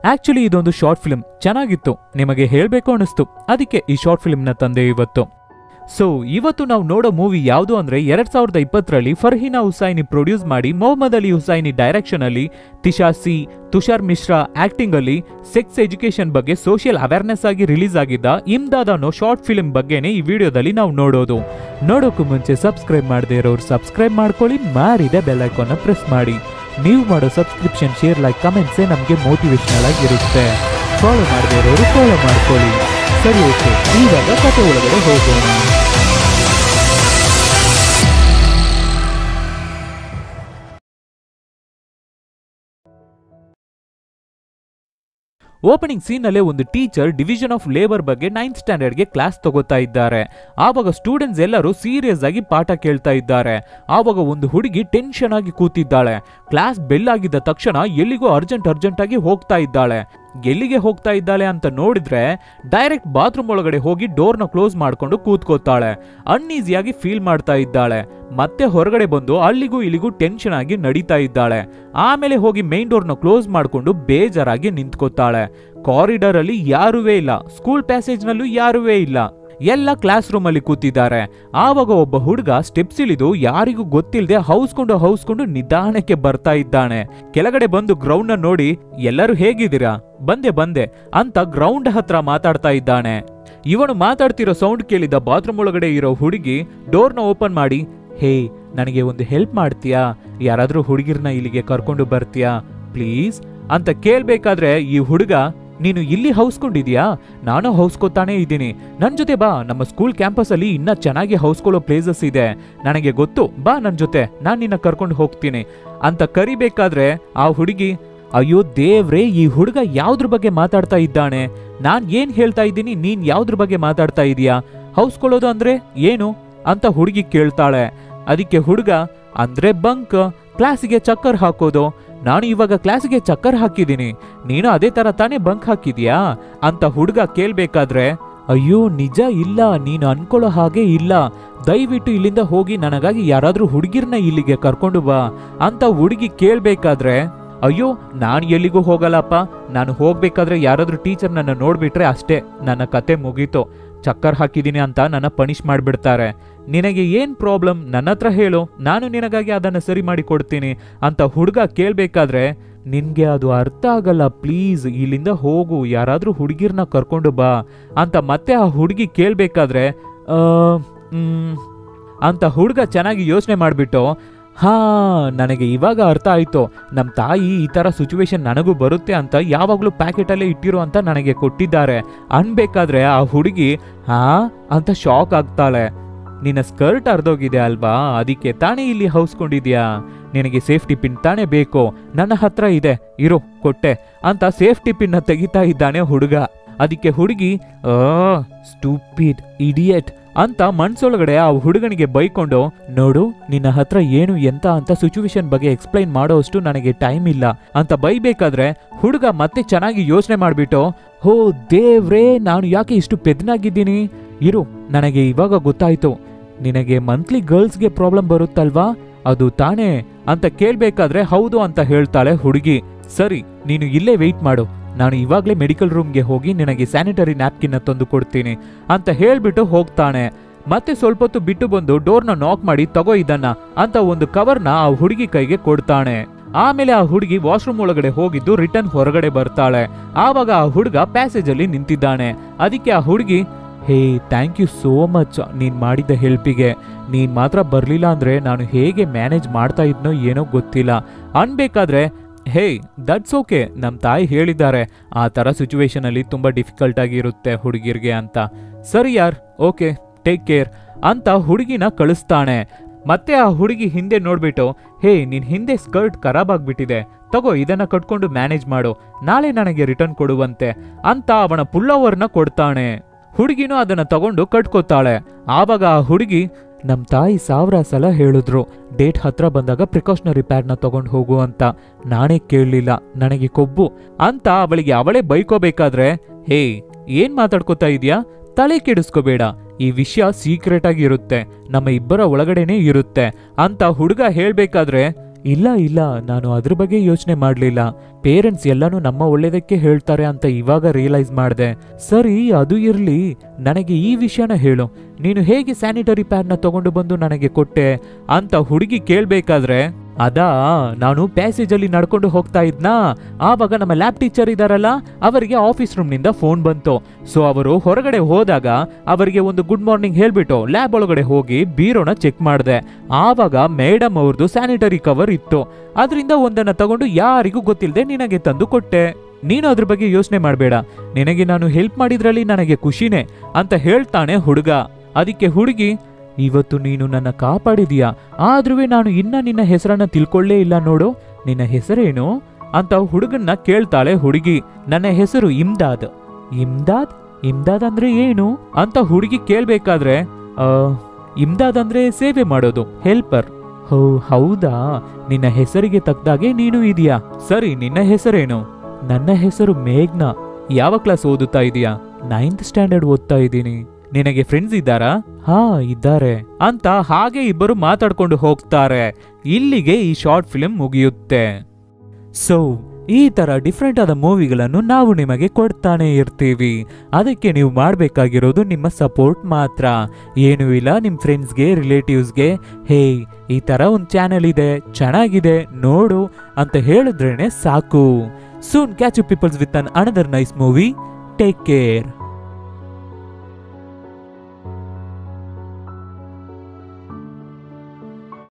actually ಇದೊಂದು short film ಚೆನ್ನಾಗಿತ್ತು ನಿಮಗೆ ಹೇಳ್ಬೇಕು ಅನಿಸ್ತು ಅದಕ್ಕೆ ಈ ಶಾರ್ಟ್ ಫಿಲ್ಮ್ನ ತಂದೆ ಇವತ್ತು ಸೊ ಇವತ್ತು ನಾವು ನೋಡೋ ಮೂವಿ ಯಾವುದು ಅಂದ್ರೆ ಎರಡ್ ಸಾವಿರದ ಇಪ್ಪತ್ತರಲ್ಲಿ ಫರ್ಹಿನಾ ಹುಸೈನಿ ಪ್ರೊಡ್ಯೂಸ್ ಮಾಡಿ ಮೊಹಮ್ಮದ್ ಅಲಿ ಹುಸೈನಿ ಡೈರೆಕ್ಷನ್ ಅಲ್ಲಿ ತಿಶಾ ಸಿ ತುಷಾರ್ ಮಿಶ್ರಾ ಆಕ್ಟಿಂಗ್ ಅಲ್ಲಿ ಸೆಕ್ಸ್ ಎಜುಕೇಶನ್ ಬಗ್ಗೆ ಸೋಷಿಯಲ್ ಅವೇರ್ನೆಸ್ ಆಗಿ ರಿಲೀಸ್ ಆಗಿದ್ದ ಇಮ್ದಾದ್ ಅನ್ನೋ ಶಾರ್ಟ್ ಫಿಲ್ಮ್ ಬಗ್ಗೆನೇ ಈ ವಿಡಿಯೋದಲ್ಲಿ ನಾವು ನೋಡೋದು ನೋಡೋಕ್ಕೂ ಮುಂಚೆ ಸಬ್ಸ್ಕ್ರೈಬ್ ಮಾಡದೇ ಇರೋರು ಸಬ್ಸ್ಕ್ರೈಬ್ ಮಾಡ್ಕೊಳ್ಳಿ ಮಾರಿದ ಬೆಲ್ ಐಕಾನ್ನ ಪ್ರೆಸ್ ಮಾಡಿ ನೀವು ಮಾಡೋ ಸಬ್ಸ್ಕ್ರಿಪ್ಷನ್ ಶೇರ್ ಲೈಕ್ ಕಮೆಂಟ್ಸೇ ನಮಗೆ ಮೋಟಿವೇಶನಲ್ ಆಗಿರುತ್ತೆ ಫಾಲೋ ಮಾಡದೇ ಇರೋರು ಫಾಲೋ ಮಾಡ್ಕೊಳ್ಳಿ ಸರಿ ಓಕೆ ಇವಾಗ ಕಥೆ ಒಳಗಡೆ ಹೋಗೋಣ ಓಪನಿಂಗ್ ಸೀನಲ್ಲೇ ಒಂದು ಟೀಚರ್ ಡಿವಿಷನ್ ಆಫ್ ಲೇಬರ್ ಬಗ್ಗೆ ನೈನ್ತ್ ಸ್ಟ್ಯಾಂಡರ್ಡ್ಗೆ ಕ್ಲಾಸ್ ತಗೋತಾ ಇದ್ದಾರೆ ಆವಾಗ ಸ್ಟೂಡೆಂಟ್ಸ್ ಎಲ್ಲರೂ ಸೀರಿಯಸ್ ಆಗಿ ಪಾಠ ಕೇಳ್ತಾ ಇದ್ದಾರೆ ಆವಾಗ ಒಂದು ಹುಡುಗಿ ಟೆನ್ಷನ್ ಆಗಿ ಕೂತಿದ್ದಾಳೆ ಕ್ಲಾಸ್ ಬೆಲ್ ಆಗಿದ್ದ ತಕ್ಷಣ ಎಲ್ಲಿಗೋ ಅರ್ಜೆಂಟ್ ಅರ್ಜೆಂಟ್ ಆಗಿ ಹೋಗ್ತಾ ಇದ್ದಾಳೆ ಎಲ್ಲಿಗೆ ಹೋಗ್ತಾ ಇದ್ದಾಳೆ ಅಂತ ನೋಡಿದ್ರೆ ಡೈರೆಕ್ಟ್ ಬಾತ್ರೂಮ್ ಒಳಗಡೆ ಹೋಗಿ ಡೋರ್ನ ಕ್ಲೋಸ್ ಮಾಡ್ಕೊಂಡು ಕೂತ್ಕೋತಾಳೆ ಅನ್ಈಸಿಯಾಗಿ ಫೀಲ್ ಮಾಡ್ತಾ ಇದ್ದಾಳೆ ಮತ್ತೆ ಹೊರಗಡೆ ಬಂದು ಅಲ್ಲಿಗೂ ಇಲ್ಲಿಗೂ ಟೆನ್ಷನ್ ಆಗಿ ನಡೀತಾ ಇದ್ದಾಳೆ ಆಮೇಲೆ ಹೋಗಿ ಮೇನ್ ಡೋರ್ನ ಕ್ಲೋಸ್ ಮಾಡ್ಕೊಂಡು ಬೇಜಾರಾಗಿ ನಿಂತ್ಕೋತಾಳೆ ಕಾರಿಡಾರ್ ಅಲ್ಲಿ ಯಾರುವೇ ಇಲ್ಲ ಸ್ಕೂಲ್ ಪ್ಯಾಸೇಜ್ನಲ್ಲೂ ಯಾರುವೇ ಇಲ್ಲ ಎಲ್ಲ ಕ್ಲಾಸ್ ರೂಮ್ ಅಲ್ಲಿ ಕೂತಿದ್ದಾರೆ ಆವಾಗ ಒಬ್ಬ ಹುಡುಗ ಸ್ಟೆಪ್ಸ್ ಇಳಿದು ಯಾರಿಗೂ ಗೊತ್ತಿಲ್ಲದೆ ಹೌಸ್ಕೊಂಡು ಹೌಸ್ಕೊಂಡು ನಿಧಾನಕ್ಕೆ ಬರ್ತಾ ಇದ್ದಾನೆ ಕೆಳಗಡೆ ಬಂದು ಗ್ರೌಂಡ್ ನ ನೋಡಿ ಎಲ್ಲರೂ ಹೇಗಿದ್ದೀರಾ ಬಂದೆ ಬಂದೆ ಅಂತ ಗ್ರೌಂಡ್ ಹತ್ರ ಮಾತಾಡ್ತಾ ಇದ್ದಾನೆ ಇವನು ಮಾತಾಡ್ತಿರೋ ಸೌಂಡ್ ಕೇಳಿದ ಬಾತ್ರೂಮ್ ಒಳಗಡೆ ಇರೋ ಹುಡುಗಿ ಡೋರ್ನ ಓಪನ್ ಮಾಡಿ ಹೇ ನನಗೆ ಒಂದು ಹೆಲ್ಪ್ ಮಾಡ್ತೀಯಾ ಯಾರಾದ್ರೂ ಹುಡುಗಿರ್ನ ಇಲ್ಲಿಗೆ ಕರ್ಕೊಂಡು ಬರ್ತೀಯಾ ಪ್ಲೀಸ್ ಅಂತ ಕೇಳ್ಬೇಕಾದ್ರೆ ಈ ಹುಡುಗ ನೀನು ಇಲ್ಲಿ ಹೌಸ್ಕೊಂಡಿದ್ಯಾ ನಾನು ಹೌಸ್ಕೊತಾನೇ ಇದ್ದೀನಿ ನನ್ ಜೊತೆ ಬಾ ನಮ್ಮ ಸ್ಕೂಲ್ ಕ್ಯಾಂಪಸ್ ಅಲ್ಲಿ ಇನ್ನ ಚೆನ್ನಾಗಿ ಹೌಸ್ಕೊಳ್ಳೋ ಪ್ಲೇಸಸ್ ಇದೆ ನನಗೆ ಗೊತ್ತು ಬಾ ನನ್ ಜೊತೆ ನಾನ್ ನಿನ್ನ ಕರ್ಕೊಂಡು ಹೋಗ್ತೀನಿ ಅಂತ ಕರಿಬೇಕಾದ್ರೆ ಆ ಹುಡುಗಿ ಅಯ್ಯೋ ದೇವ್ರೇ ಈ ಹುಡುಗ ಯಾವ್ದ್ರ ಬಗ್ಗೆ ಮಾತಾಡ್ತಾ ಇದ್ದಾನೆ ನಾನ್ ಏನ್ ಹೇಳ್ತಾ ಇದ್ದೀನಿ ನೀನ್ ಯಾವ್ದ್ರ ಬಗ್ಗೆ ಮಾತಾಡ್ತಾ ಇದೀಯಾ ಹೌಸ್ಕೊಳ್ಳೋದು ಅಂದ್ರೆ ಏನು ಅಂತ ಹುಡುಗಿ ಕೇಳ್ತಾಳೆ ಅದಕ್ಕೆ ಹುಡುಗ ಅಂದ್ರೆ ಬಂಕ್ ಕ್ಲಾಸಿಗೆ ಚಕ್ಕರ್ ಹಾಕೋದು ನಾನು ಇವಾಗ ಕ್ಲಾಸಿಗೆ ಚಕ್ಕರ್ ಹಾಕಿದ್ದೀನಿ ನೀನು ಅದೇ ತರ ತಾನೇ ಬಂಕ್ ಹಾಕಿದ್ಯಾ ಅಂತ ಹುಡುಗ ಕೇಳ್ಬೇಕಾದ್ರೆ ಅಯ್ಯೋ ನಿಜ ಇಲ್ಲ ನೀನು ಅನ್ಕೊಳ್ಳೋ ಹಾಗೆ ಇಲ್ಲ ದಯವಿಟ್ಟು ಇಲ್ಲಿಂದ ಹೋಗಿ ನನಗಾಗಿ ಯಾರಾದ್ರೂ ಹುಡುಗಿರ್ನ ಇಲ್ಲಿಗೆ ಕರ್ಕೊಂಡು ಬಾ ಅಂತ ಹುಡುಗಿ ಕೇಳ್ಬೇಕಾದ್ರೆ ಅಯ್ಯೋ ನಾನು ಎಲ್ಲಿಗೂ ಹೋಗಲ್ಲಪ್ಪ ನಾನು ಹೋಗ್ಬೇಕಾದ್ರೆ ಯಾರಾದ್ರೂ ಟೀಚರ್ ನನ್ನ ನೋಡ್ಬಿಟ್ರೆ ಅಷ್ಟೇ ನನ್ನ ಕತೆ ಮುಗೀತು ಚಕ್ಕರ್ ಹಾಕಿದ್ದೀನಿ ಅಂತ ನನ್ನ ಪನಿಷ್ ಮಾಡಿಬಿಡ್ತಾರೆ ನಿನಗೆ ಏನ್ ಪ್ರಾಬ್ಲಮ್ ನನ್ನ ಹತ್ರ ಹೇಳು ನಾನು ನಿನಗಾಗಿ ಅದನ್ನು ಸರಿ ಮಾಡಿ ಕೊಡ್ತೀನಿ ಅಂತ ಹುಡುಗ ಕೇಳ್ಬೇಕಾದ್ರೆ ನಿನ್ಗೆ ಅದು ಅರ್ಥ ಆಗಲ್ಲ ಪ್ಲೀಸ್ ಇಲ್ಲಿಂದ ಹೋಗು ಯಾರಾದ್ರೂ ಹುಡುಗಿರ್ನ ಕರ್ಕೊಂಡು ಬಾ ಅಂತ ಮತ್ತೆ ಆ ಹುಡುಗಿ ಕೇಳ್ಬೇಕಾದ್ರೆ ಆ, ಮ್, ಅಂತ ಹುಡುಗ ಚೆನ್ನಾಗಿ ಯೋಚನೆ ಮಾಡಿಬಿಟ್ಟು ಹಾ ನನಗೆ ಇವಾಗ ಅರ್ಥ ಆಯ್ತು ನಮ್ಮ ತಾಯಿ ಈ ಥರ ಸಿಚುವೇಶನ್ ನನಗೂ ಬರುತ್ತೆ ಅಂತ ಯಾವಾಗಲೂ ಪ್ಯಾಕೆಟಲ್ಲೇ ಇಟ್ಟಿರು ಅಂತ ನನಗೆ ಕೊಟ್ಟಿದ್ದಾರೆ ಅನ್ಬೇಕಾದ್ರೆ ಆ ಹುಡುಗಿ ಹಾ ಅಂತ ಶಾಕ್ ಆಗ್ತಾಳೆ ನಿನ್ನ ಸ್ಕರ್ಟ್ ಅರ್ಧೋಗಿದೆ ಅಲ್ವಾ ಅದಕ್ಕೆ ತಾನೇ ಇಲ್ಲಿ ಹೌಸ್ಕೊಂಡಿದ್ಯಾ ನಿನಗೆ ಸೇಫ್ಟಿ ಪಿನ್ ತಾನೇ ಬೇಕು ನನ್ನ ಹತ್ರ ಇದೆ ಇರು ಕೊಟ್ಟೆ ಅಂತ ಸೇಫ್ಟಿ ಪಿನ್ನ ತೆಗಿತಾ ಇದ್ದಾನೆ ಹುಡುಗ ಅದಕ್ಕೆ ಹುಡುಗಿ ಆ ಸ್ಟೂಪಿಡ್ ಇಡಿಯಟ್ ಅಂತ ಮನ್ಸೊಳಗಡೆ ಆ ಹುಡುಗನಿಗೆ ಬೈಕೊಂಡು ನೋಡು ನಿನ್ನ ಹತ್ರ ಏನು ಎಂತ ಅಂತ ಸಿಚುವೇಶನ್ ಬಗ್ಗೆ ಎಕ್ಸ್ಪ್ಲೈನ್ ಮಾಡೋಷ್ಟು ನನಗೆ ಟೈಮ್ ಇಲ್ಲ ಅಂತ ಬೈಬೇಕಾದ್ರೆ ಹುಡುಗ ಮತ್ತೆ ಚೆನ್ನಾಗಿ ಯೋಚನೆ ಮಾಡ್ಬಿಟ್ಟು ಹೋ ದೇವ್ರೇ ನಾನು ಯಾಕೆ ಇಷ್ಟು ಪೆದ್ನಾಗಿದ್ದೀನಿ ಇರು ನನಗೆ ಇವಾಗ ಗೊತ್ತಾಯ್ತು ನಿನಗೆ ಮಂತ್ಲಿ ಗರ್ಲ್ಸ್ಗೆ ಪ್ರಾಬ್ಲಮ್ ಬರುತ್ತಲ್ವಾ ಅದು ತಾನೇ ಅಂತ ಕೇಳ್ಬೇಕಾದ್ರೆ ಹೌದು ಅಂತ ಹೇಳ್ತಾಳೆ ಹುಡುಗಿ ಸರಿ ನೀನು ಇಲ್ಲೇ ವೆಯ್ಟ್ ಮಾಡು ನಾನು ಇವಾಗಲೇ ಮೆಡಿಕಲ್ ರೂಮ್ಗೆ ಹೋಗಿ ನಿನಗೆ ಸ್ಯಾನಿಟರಿ ನ್ಯಾಪ್ಕಿನ್ನ ತಂದು ಕೊಡ್ತೀನಿ ಅಂತ ಹೇಳ್ಬಿಟ್ಟು ಹೋಗ್ತಾನೆ ಮತ್ತೆ ಸ್ವಲ್ಪ ಹೊತ್ತು ಬಿಟ್ಟು ಬಂದು ಡೋರ್ನ ನಾಕ್ ಮಾಡಿ ತಗೋ ಇದನ್ನ ಅಂತ ಒಂದು ಕವರ್ನ ಆ ಹುಡುಗಿ ಕೈಗೆ ಕೊಡ್ತಾನೆ ಆಮೇಲೆ ಆ ಹುಡುಗಿ ವಾಶ್ರೂಮ್ ಒಳಗಡೆ ಹೋಗಿದ್ದು ರಿಟರ್ನ್ ಹೊರಗಡೆ ಬರ್ತಾಳೆ ಆವಾಗ ಆ ಹುಡುಗ ಪ್ಯಾಸೇಜ್ ಅಲ್ಲಿ ನಿಂತಿದ್ದಾನೆ ಅದಕ್ಕೆ ಆ ಹುಡುಗಿ hey thank you so much ನೀನ್ ಮಾಡಿದ ಹೆಲ್ಪಿಗೆ ನೀನ್ ಮಾತ್ರ ಬರ್ಲಿಲ್ಲ ಅಂದ್ರೆ ನಾನು ಹೇಗೆ ಮ್ಯಾನೇಜ್ ಮಾಡ್ತಾ ಇದ್ನೋ ಏನೋ ಗೊತ್ತಿಲ್ಲ ಅನ್ಬೇಕಾದ್ರೆ ಹೇ ದಟ್ಸ್ ಓಕೆ ನಮ್ಮ ತಾಯಿ ಹೇಳಿದ್ದಾರೆ ಆ ಥರ ಸಿಚುವೇಶನ್ ಅಲ್ಲಿ ತುಂಬಾ ಡಿಫಿಕಲ್ಟ್ ಆಗಿರುತ್ತೆ ಹುಡುಗಿರ್ಗೆ ಅಂತ ಸರಿ ಯಾರ್ ಓಕೆ ಟೇಕ್ ಕೇರ್ ಅಂತ ಹುಡುಗಿನ ಕಳಿಸ್ತಾನೆ ಮತ್ತೆ ಆ ಹುಡುಗಿ ಹಿಂದೆ ನೋಡ್ಬಿಟ್ಟು ಹೇ ನಿನ್ ಹಿಂದೆ ಸ್ಕರ್ಟ್ ಖರಾಬ್ ಆಗ್ಬಿಟ್ಟಿದೆ ತಗೋ ಇದನ್ನ ಕಟ್ಕೊಂಡು ಮ್ಯಾನೇಜ್ ಮಾಡು ನಾಳೆ ನನಗೆ ರಿಟರ್ನ್ ಕೊಡುವಂತೆ ಅಂತ ಅವನ ಪುಲ್ಲೋವರ್ನ ಕೊಡ್ತಾನೆ ಹುಡುಗಿನೂ ಅದನ್ನ ತಗೊಂಡು ಕಟ್ಕೋತಾಳೆ ಆವಾಗ ಆ ಹುಡುಗಿ ನಮ್ ತಾಯಿ ಸಾವಿರ ಸಲ ಹೇಳಿದ್ರು ಡೇಟ್ ಹತ್ರ ಬಂದಾಗ ಪ್ರಿಕಾಷನರಿ ಪ್ಯಾಡ್ನ ತಗೊಂಡು ಹೋಗು ಅಂತ ನಾನೇ ಕೇಳಲಿಲ್ಲ ನನಗೆ ಕೊಬ್ಬು ಅಂತ ಅವಳಿಗೆ ಅವಳೇ ಬೈಕೋಬೇಕಾದ್ರೆ ಹೇ ಏನ್ ಮಾತಾಡ್ಕೋತಾ ಇದೀಯಾ ತಲೆ ಕೆಡಿಸ್ಕೋಬೇಡ ಈ ವಿಷಯ ಸೀಕ್ರೆಟ್ ಆಗಿ ಇರುತ್ತೆ ನಮ್ಮ ಇಬ್ಬರ ಒಳಗಡೆನೇ ಇರುತ್ತೆ ಅಂತ ಹುಡುಗ ಹೇಳ್ಬೇಕಾದ್ರೆ ಇಲ್ಲ ಇಲ್ಲ ನಾನು ಅದ್ರ ಬಗ್ಗೆ ಯೋಚನೆ ಮಾಡಲಿಲ್ಲ ಪೇರೆಂಟ್ಸ್ ಎಲ್ಲಾನು ನಮ್ಮ ಒಳ್ಳೇದಕ್ಕೆ ಹೇಳ್ತಾರೆ ಅಂತ ಇವಾಗ ರಿಯಲೈಸ್ ಮಾಡಿದೆ ಸರಿ ಅದು ಇರ್ಲಿ ನನಗೆ ಈ ವಿಷಯನ ಹೇಳು ನೀನು ಹೇಗೆ ಸ್ಯಾನಿಟರಿ ಪ್ಯಾಡ್ನ ತಗೊಂಡು ಬಂದು ನನಗೆ ಕೊಟ್ಟೆ ಅಂತ ಹುಡುಗಿ ಕೇಳ್ಬೇಕಾದ್ರೆ ಅದಾ ನಾನು ಪ್ಯಾಸೇಜ್ ಅಲ್ಲಿ ನಡ್ಕೊಂಡು ಹೋಗ್ತಾ ಇದ್ನಾ ಆವಾಗ ನಮ್ಮ ಲ್ಯಾಬ್ ಟೀಚರ್ ಇದಾರಲ್ಲ ಅವರಿಗೆ ಆಫೀಸ್ ರೂಮ್ನಿಂದ ಫೋನ್ ಬಂತು ಸೊ ಅವರು ಹೊರಗಡೆ ಹೋದಾಗ ಅವರಿಗೆ ಒಂದು ಗುಡ್ ಮಾರ್ನಿಂಗ್ ಹೇಳ್ಬಿಟ್ಟು ಲ್ಯಾಬ್ ಒಳಗಡೆ ಹೋಗಿ ಬೀರೋನ ಚೆಕ್ ಮಾಡಿದೆ ಆವಾಗ ಮೇಡಮ್ ಅವ್ರದ್ದು ಸ್ಯಾನಿಟರಿ ಕವರ್ ಇತ್ತು ಅದರಿಂದ ಒಂದನ್ನ ತಗೊಂಡು ಯಾರಿಗೂ ಗೊತ್ತಿಲ್ಲದೆ ನಿನಗೆ ತಂದು ಕೊಟ್ಟೆ ನೀನು ಅದ್ರ ಬಗ್ಗೆ ಯೋಚನೆ ಮಾಡಬೇಡ ನಿನಗೆ ನಾನು ಹೆಲ್ಪ್ ಮಾಡಿದ್ರಲ್ಲಿ ನನಗೆ ಖುಷಿನೇ ಅಂತ ಹೇಳ್ತಾನೆ ಹುಡುಗ ಅದಕ್ಕೆ ಹುಡುಗಿ ಇವತ್ತು ನೀನು ನನ್ನ ಕಾಪಾಡಿದೀಯಾ ಆದ್ರೂ ನಾನು ಇನ್ನ ನಿನ್ನ ಹೆಸರನ್ನ ತಿಳ್ಕೊಳ್ಳೇ ಇಲ್ಲ ನೋಡು ನಿನ್ನ ಹೆಸರೇನು ಅಂತ ಹುಡುಗನ್ನ ಕೇಳ್ತಾಳೆ ಹುಡುಗಿ ನನ್ನ ಹೆಸರು ಇಮ್ದಾದ್ ಇಮ್ದಾದ್ ಇಮ್ದಾದ್ ಅಂದ್ರೆ ಏನು ಅಂತ ಹುಡುಗಿ ಕೇಳ್ಬೇಕಾದ್ರೆ ಆ, ಇಮ್ದಾದ್ ಅಂದ್ರೆ ಸೇವೆ ಮಾಡೋದು ಹೆಲ್ಪರ್ ಹೋ ಹೌದಾ ನಿನ್ನ ಹೆಸರಿಗೆ ತಕ್ಕದಾಗೆ ನೀನು ಇದೀಯಾ ಸರಿ ನಿನ್ನ ಹೆಸರೇನು ನನ್ನ ಹೆಸರು ಮೇಘ್ನಾ ಯಾವ ಕ್ಲಾಸ್ ಓದುತ್ತಾ ಇದೀಯಾ ನೈನ್ತ್ ಸ್ಟ್ಯಾಂಡರ್ಡ್ ಓದ್ತಾ ಇದ್ದೀನಿ ನಿನಗೆ ಫ್ರೆಂಡ್ಸ್ ಇದ್ದಾರಾ ಹಾ ಇದ್ದಾರೆ ಅಂತ ಹಾಗೆ ಇಬ್ಬರು ಮಾತಾಡ್ಕೊಂಡು ಹೋಗ್ತಾರೆ ಇಲ್ಲಿಗೆ ಈ ಶಾರ್ಟ್ ಫಿಲ್ಮ್ ಮುಗಿಯುತ್ತೆ ಸೊ ಈ ತರ ಡಿಫ್ರೆಂಟ್ ಆದ ಮೂವಿಗಳನ್ನು ನಾವು ನಿಮಗೆ ಕೊಡ್ತಾನೆ ಇರ್ತೀವಿ ಅದಕ್ಕೆ ನೀವು ಮಾಡಬೇಕಾಗಿರೋದು ನಿಮ್ಮ ಸಪೋರ್ಟ್ ಮಾತ್ರ ಏನೂ ಇಲ್ಲ ನಿಮ್ಮ ಫ್ರೆಂಡ್ಸ್ಗೆ ರಿಲೇಟಿವ್ಸ್ಗೆ ಹೇ ಈ ಥರ ಒಂದು ಚಾನೆಲ್ ಇದೆ ಚೆನ್ನಾಗಿದೆ ನೋಡು ಅಂತ ಹೇಳಿದ್ರೇನೆ ಸಾಕು soon catch you peoples with an another nice movie take care